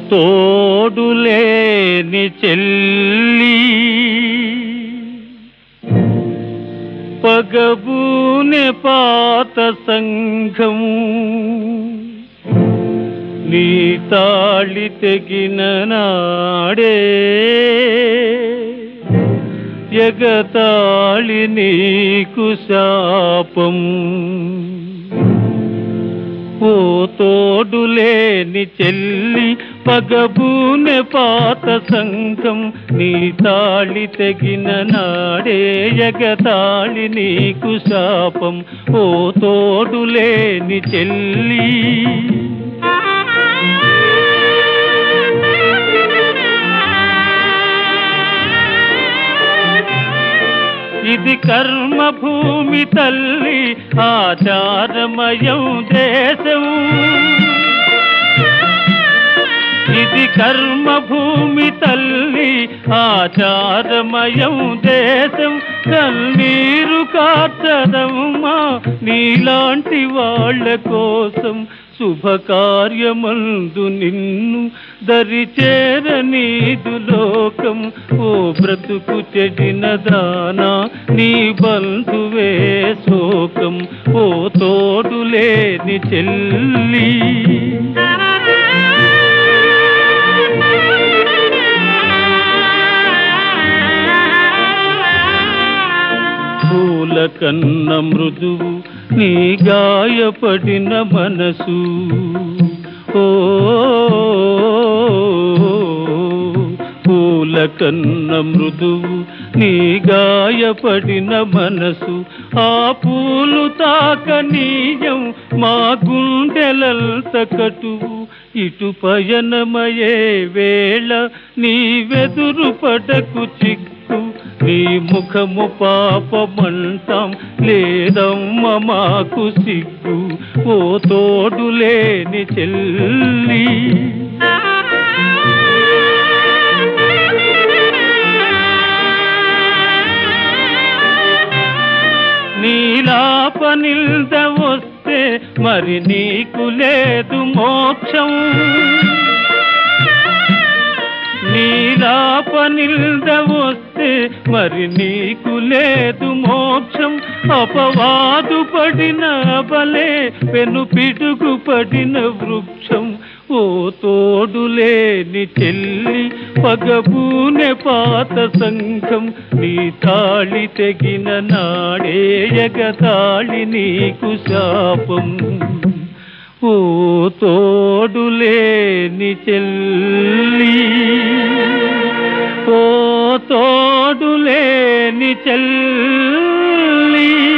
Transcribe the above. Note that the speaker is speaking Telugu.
తోడులేని చెల్లి పగబూనె పాత సంఘము నీ తాళి తెగిన నాడే ఎగతాళి నీకు శాపం ఓ తోడులేని చెల్లి పగబూనె పాత సంఘం నీ తాళి తెగిన నాడే ఎగతాళి నీకు శాపం ఓ తోడులేని చెల్లి ఇది కర్మభూమి తల్లి ఆచారమయం దేశం ఇది కర్మభూమి తల్లి ఆచారమయం దేశం కన్నీరు కార్చదమ్మా నీలాంటి వాళ్ళ కోసం శుభకార్యమందు నిన్ను దరిచేర నీదు లోకం ఓ బ్రతుకు చెడిన దానా నీ బంధువే శోకం ఓ తోడులేని చెల్లి పూల కన్న మృదువు నీ గాయపడిన మనసు ఓ పూల కన్న మృదువు నీ గాయపడిన మనసు ఆ పూలు తాకనీయం మా గుండెలంత కటువు ఇటు పయనమయే వేళ నీ వెదురు పడకు చిక్కు నీ ముఖము పాపమంటాం లేదమ్మ మాకు సిగ్గు ఓ తోడులేని చెల్లి నీలాప నిల్ద వస్తే మరి నీకు లేదు మోక్షం నీలాప నిల్ద వస్తే మరి నీకు లేదు మోక్షం అపవాదు పడిన బలే పెను పిడుగు పడిన వృక్షం ఓ తోడులేని చెల్లి పగబూనె పాత సంఘం నీ తాళి తెగిన నాడే ఎగతాళి నీకు శాపం ఓ తోడులేని చెల్లి ఓ తోడులేని చెల్లి